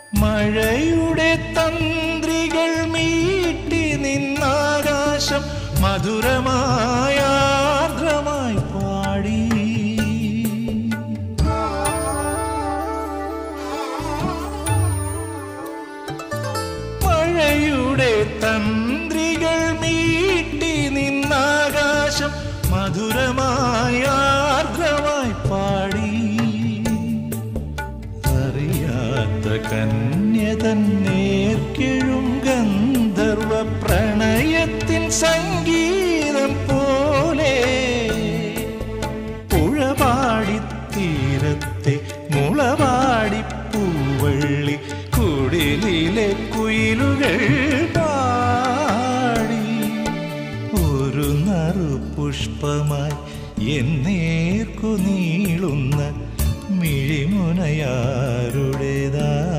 മഴയുടെ തന്ത്രികൾ മീട്ടി നിന്നാകാശം മധുരമായ ആർദ്രമായി പാടി മഴയുടെ തന്ത്രികൾ മീട്ടി നിന്നാകാശം മധുരമായ ആർദ്രമായി പാടി അറിയാത്ത കന്യതൻ നേർക്കിഴും ഗന്ധർവ പ്രണയത്തിൻ സംഗീതം പോലെ പുഴപാടിത്തീരത്തെ മുളപാടി പൂവള്ളി കുടിലിലെ കുയിലുകൾ പാടി ഒരു നറു പുഷ്പമായി എന്നേർക്കു നീളുന്ന മിഴിമുനയാരുടേതാ